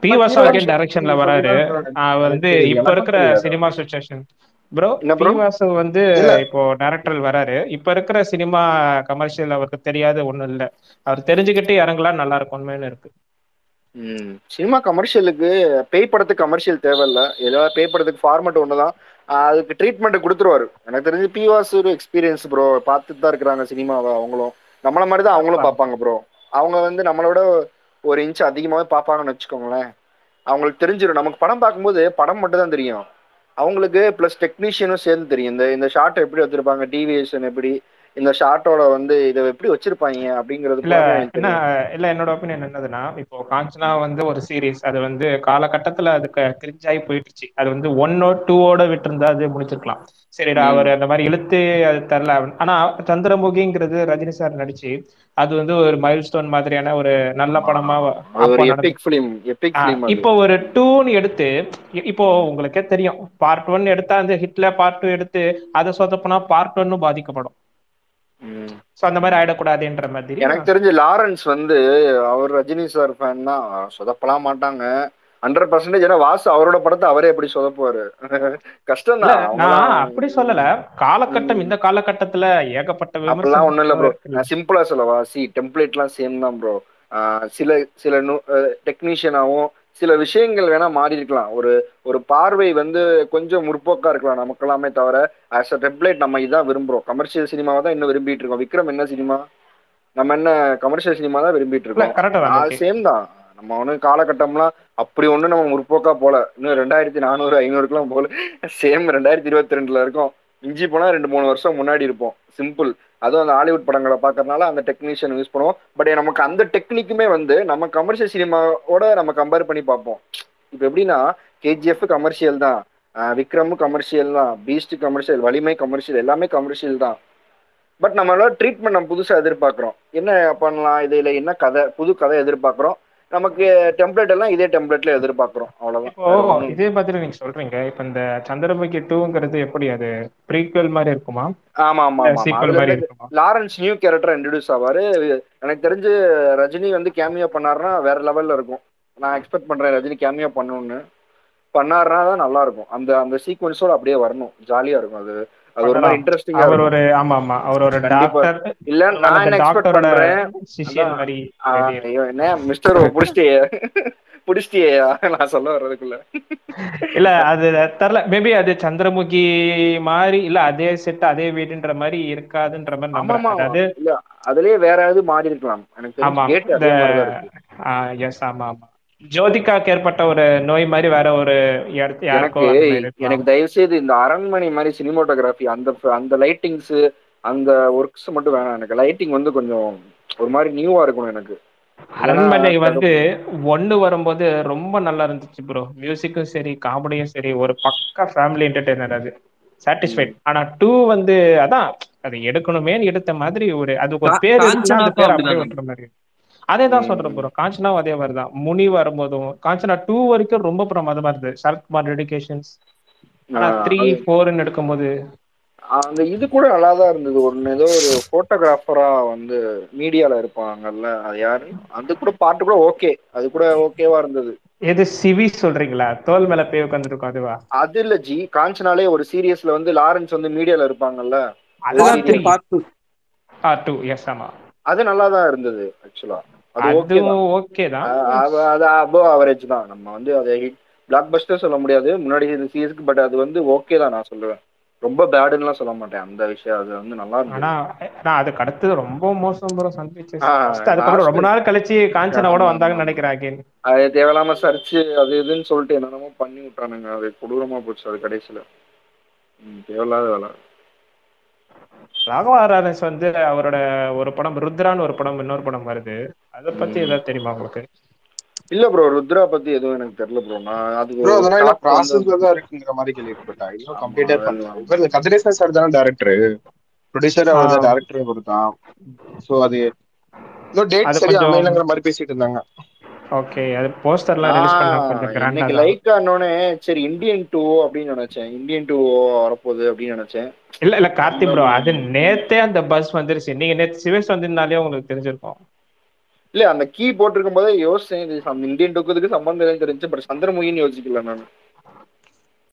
B Vasu again டைரக்ஷன்ல வராரு ஆஹ் வந்து இப்ப இருக்கிற சினிமா சுச்சுவேஷன் ப்ரோ என்ன பி bro? வாசு வந்து இல்ல. இப்போ டைரக்டர் வராரு இப்ப இருக்கிற சினிமா கமர்ஷியல் அவருக்கு தெரியாத ஒண்ணும் இல்ல அவர் தெரிஞ்சுக்கிட்டு இறங்கலாம் நல்லா இருக்கும் உண்மைன்னு இருக்கு ம் சினிமா கமர்ஷியலுக்கு பேய் படத்துக்கு கமர்ஷியல் தேவையில்ல ஏதாவது பேய் படத்துக்கு ஃபார்மட் ஒன்று தான் அதுக்கு ட்ரீட்மெண்ட் கொடுத்துருவாரு எனக்கு தெரிஞ்சு பிவாஸ் ஒரு எக்ஸ்பீரியன்ஸ் ப்ரோ பார்த்துட்டு தான் இருக்கிறாங்க சினிமாவை அவங்களும் நம்மள மாதிரி தான் அவங்களும் பார்ப்பாங்க ப்ரோ அவங்க வந்து நம்மளோட ஒரு இன்ச் அதிகமாகவே பார்ப்பாங்கன்னு வச்சுக்கோங்களேன் அவங்களுக்கு தெரிஞ்சிடும் நமக்கு படம் பார்க்கும்போது படம் மட்டும் தான் தெரியும் அவங்களுக்கு ப்ளஸ் டெக்னீஷியனும் சேர்ந்து தெரியும் இந்த இந்த ஷார்ட்டை எப்படி வச்சிருப்பாங்க டிவியேஷன் எப்படி இந்த ஷார்ட்டோட வந்து இதை எப்படி வச்சிருப்பாங்க அப்படிங்கிறது இல்ல பூராமே எனக்கு என்ன தெரியும். இல்ல என்னோட ஒப்பீனியன் என்னதுன்னா இப்போ காஞ்சனா வந்து ஒரு சீரிஸ் அது வந்து காலகட்டத்துல அதுக்கு கிரிஞ்சாகி போயிடுச்சு அது வந்து ஒன்னோ டூவோட விட்டுருந்தா அது முடிச்சிருக்கலாம் சரிடா ம். அவர் அந்த மாதிரி இழுத்து அது தரல ஆனா சந்திரமுகிங்கிறது ரஜினி சார் நடிச்சு அது வந்து ஒரு மைல் ஸ்டோன் மாதிரியான ஒரு நல்ல படமா அது அப்போ ஒரு நடந்து- எபிக் ஃபிலிம் எபிக் ஆ, ஃபிலிம் இப்போ ஒரு டூன்னு எடுத்து இ- இப்போ உங்களுக்கே தெரியும் பார்ட் ஒன் எடுத்தா அந்த ஹிட்ல பார்ட் டூ எடுத்து அதை சொதப்புனா பார்ட் ஒன்னு பாதிக்கப்படும் சோ அந்த மாதிரி ஆயிடக்கூடாதுன்ற மாதிரி எனக்கு தெரிஞ்சு லாரன்ஸ் வந்து அவர் ரஜினி சார் ஃபேன் தான் சொதப்பலாம் மாட்டாங்க ஹண்ட்ரட் பர்சன்டேஜ் ஏன்னா வாசு அவரோட படத்தை அவரே எப்படி சொதப்புவாரு கஷ்டம் இல்ல தான் நான் அப்படி சொல்லல காலகட்டம் இந்த காலகட்டத்துல ஏகப்பட்ட அப்படிலாம் ஒண்ணும் இல்ல ப்ரோ இருக்குல்ல. நான் சிம்பிளா சொல்லவா சி டெம்ப்ளேட்லாம் சேம் தான் ப்ரோ சில சில டெக்னீஷியனாகவும் சில விஷயங்கள் வேணா மாறி இருக்கலாம் ஒரு ஒரு பார்வை வந்து கொஞ்சம் முற்போக்கா இருக்கலாம் நமக்கெல்லாமே தவிர ஆஸ் அ டெம்ப்ளேட் நம்ம இதான் விரும்புறோம் கமர்ஷியல் சினிமாவை தான் இன்னும் விரும்பிட்டு இருக்கோம் விக்ரம் என்ன சினிமா நம்ம என்ன கமர்ஷியல் சினிமா தான் விரும்பிட்டு இல்ல இருக்கோம் கரெக்டா தான் okay. சேம் தான் நம்ம ஒன்றும் காலகட்டம்லாம் அப்படி ஒன்றும் நம்ம முற்போக்கா போல இன்னும் ரெண்டாயிரத்தி நானூறு ஐநூறுக்குலாம் போல சேம் ரெண்டாயிரத்தி இருபத்தி ரெண்டுல இருக்கோம் மிஞ்சி போனா ரெண்டு மூணு வருஷம் முன்னாடி இருப்போம் சிம்பிள் அதுவும் அந்த ஹாலிவுட் படங்களை பார்க்கறதுனால அந்த டெக்னீஷியன் யூஸ் பண்ணுவோம் பட் நமக்கு அந்த டெக்னிக்குமே வந்து நம்ம கமர்ஷியல் சினிமாவோட நம்ம கம்பேர் பண்ணி பார்ப்போம் இப்போ எப்படின்னா கேஜிஎஃப் கமர்ஷியல் தான் ஆஹ் விக்ரமும் கமர்ஷியல் தான் பீஸ்ட் கமர்ஷியல் வலிமை கமர்ஷியல் எல்லாமே கமர்ஷியல் தான் பட் நம்மளோட ட்ரீட்மெண்ட் நம்ம புதுசாக எதிர்பார்க்குறோம் என்ன பண்ணலாம் இதில் என்ன கதை புது கதை எதிர்பார்க்குறோம் நமக்கு டெம்ப்ளேட் எல்லாம் இதே டெம்ப்ளேட்ல எதிர்பார்க்குறோம் அவ்வளோதான் இப்போ இதே மாதிரி நீங்க சொல்றீங்க இப்ப இந்த சந்திரமுகி டூங்கிறது எப்படி அது ப்ரீக்வல் மாதிரி இருக்குமா ஆமா ஆமா ஆமா சீக்வல் அதுல மாதிரி இருந்து இருக்குமா லாரன்ஸ் நியூ கேரக்டர் இன்ட்ரடியூஸ் ஆவாரு எனக்கு தெரிஞ்சு ரஜினி வந்து கேமியோ பண்ணாருன்னா வேற லெவல்ல இருக்கும் நான் எக்ஸ்பெக்ட் பண்றேன் ரஜினி கேமியோ பண்ணணும்னு பண்ணாருன்னா தான் நல்லா இருக்கும் அந்த அந்த சீக்வன்ஸோட அப்படியே வரணும் ஜாலியா இருக்கும் அது அது ஒரு மாதிரி இன்ட்ரெஸ்டிங்கா அவர் இருக்கும் ஒரு ஆமா ஆமா அவர் ஒரு கண்டிப்பா. டாக்டர் இல்ல நான் என்ன எக்ஸ்பெக்ட் டாக்டரோட பண்றேன் சிஷியன் அதான். மாதிரி ஆ, ready. ஐயோ, என்ன மிஸ்டர் புடிச்சிட்டியே புடிச்சிட்டியா நான் சொல்ல வர்றதுக்குள்ள இல்ல அது தெரியல மேபி அது சந்திரமுகி மாதிரி இல்ல அதே செட் அதே வீடுன்ற மாதிரி இருக்காதுன்ற மாதிரி ஆமா நம்புறேன் ஆமா அதாவது இல்ல அதுலயே வேற ஏதாவது மாறி இருக்கலாம் எனக்கு ஆமா தெரிஞ்சு கேட் அதே மாதிரி தான் இருக்கு எஸ் ஆமா ஆமா ஜோதிகாக்கு ஏற்பட்ட ஒரு நோய் மாதிரி வேற ஒரு இடத்து யாருக்கோ எனக்கு அந்த மாதிரி இருக்கலாம். எனக்கு தயவு செய்து இந்த அரண்மனை மாதிரி சினிமோட்டோகிராஃபி அந்த அந்த லைட்டிங்ஸ் அந்த ஒர்க்ஸ் மட்டும் வேணாம் எனக்கு லைட்டிங் வந்து கொஞ்சம் ஒரு மாதிரி நியூவா இருக்கணும் எனக்கு அரண்மனை இல்லைன்னா வந்து ஒண்ணு வரும்போது ரொம்ப நல்லா இருந்துச்சு ப்ரோ மியூசிக்கும் சரி காமெடியும் சரி ஒரு பக்கா ஃபேமிலி என்டர்டெய்னர் அது சாட்டிஸ்ஃபைட் ஆனா டூ வந்து அதான் அது எடுக்கணுமே எடுத்த மாதிரி ஒரு அது ஒரு கா- பேர் இருக்குன்னா அந்த காஞ்சனாக்கும் பேர் அப்படியே அப்படிதானே? விட்டுற மாதிரி அதே தான் ம். சொல்றேன் ப்ரோ காஞ்சனாவும் அதே மாதிரி தான் முனி வரும்போதும் காஞ்சனா டூ வரைக்கும் ரொம்ப பிரமாதமா இருந்தது சரத்குமார் டெடிகேஷன்ஸ் ஆனா ஆஹ் த்ரீ அது- ஃபோர்னு எடுக்கும்போது அந்த இது கூட நல்லா தான் இருந்தது ஒன்னு ஏதோ ஒரு போட்டோகிராஃபரா வந்து மீடியால இருப்பாங்கல்ல அது யாரு அது கூட பாட்டு கூட ஓகே அது கூட ஓகேவா இருந்தது எது சிவி சொல்றீங்களா தோல் மேல பேய் உட்காந்துருக்கும் அதுவா அது இல்ல ஜி காஞ்சனாலே ஒரு சீரியஸ்ல வந்து லாரன்ஸ் வந்து மீடியால இருப்பாங்கல்ல அதெல்லாம் த்ரீ பார்ட் டூ ஆ டூ எஸ் ஆமா அது நல்லா தான் இருந்தது ஆக்சுவலா அது ஓகே தான் அதுவும் ஓகே தான் அஹ் அது- அது அபவ் அவரேஜ் தான் நம்ம வந்து அதை பிளாக் பஸ்டர் சொல்ல முடியாது முன்னாடி சீரிஸ்க்கு பட் அது வந்து ஓகே தான் நான் சொல்லுவேன் ரொம்ப பேடுன்னுலாம் சொல்ல மாட்டேன் அந்த விஷயம் அது வந்து நல்லா இருந்தது ஆனா நான் அதுக்கு அடுத்தது ரொம்ப மோசம் ப்ரோ சந்திச்சு ஆ, அதுக்கப்புறம் ரொம்ப last- நாள் கழிச்சு காஞ்சனாவோட ஆமா, வந்தாங்கன்னு ஆமா. நினைக்கிறேன் again. அது தேவையில்லாம சர்ச்சு அது இதுன்னு சொல்லிட்டு என்னென்னமோ பண்ணி விட்டானுங்க அது கொடூரமா போச்சு அது கடைசியில ம், தேவையில்லாத வேலை ராகவா லாரன்ஸ் வந்து அவரோட ஒரு படம் ருத்ரான்னு ஒரு படம் இன்னொரு படம் வருது அதை பத்தி ம். ஏதாவது தெரியுமா உங்களுக்கு இல்ல ப்ரோ ருத்ரா பத்தி எதுவும் எனக்கு தெரியல ப்ரோ நான் அது ப்ரோ அதெல்லாம் talk வந்து- ப்ராசஸ்ல தான் இருக்குங்கிற மாதிரி கேள்விப்பட்டேன் இன்னும் ஆமா, கம்ப்ளீட்டே அதெல்லாம். பண்ணலாம் இவர் கதிரேசன் சார் தானே டேரக்டர் ப்ரொடியூசர் அவர் தான் ஆ. டேரக்டர் அவர் தான் ஸோ அது இன்னும் டேட் அது சரியா கொஞ்சம் அமையலங்கிற மாதிரி பேசிட்டு இருந்தாங்க ஓகே அது போஸ்டர்லாம் ரிலீஸ் பண்ண ஆ, கொஞ்சம் கிராண்டா இன்னைக்கு லைக்கானோடனே சரி இந்தியன் டூ அப்படின்னு நினைச்சேன் இந்தியன் டூ வரப்போகுது அப்படின்னு நினைச்சேன் இல்ல இல்ல கார்த்தி ப்ரோ அது நேத்தே அந்த பஸ் வந்துருச்சு நீங்க நேத்து சிவேஷ் வந்திருந்தாலே உங்களுக்கு தெரிஞ்சிருக்கும் இல்ல அந்த கீ போட்டிருக்கும் போதே யோசிச்சேன் இது சம் இந்தியன் டுக்குதுக்கு சம்பந்தம் இல்லைன்னு தெரிஞ்சு பட் சந்திரமுகின்னு யோசிக்கல நான்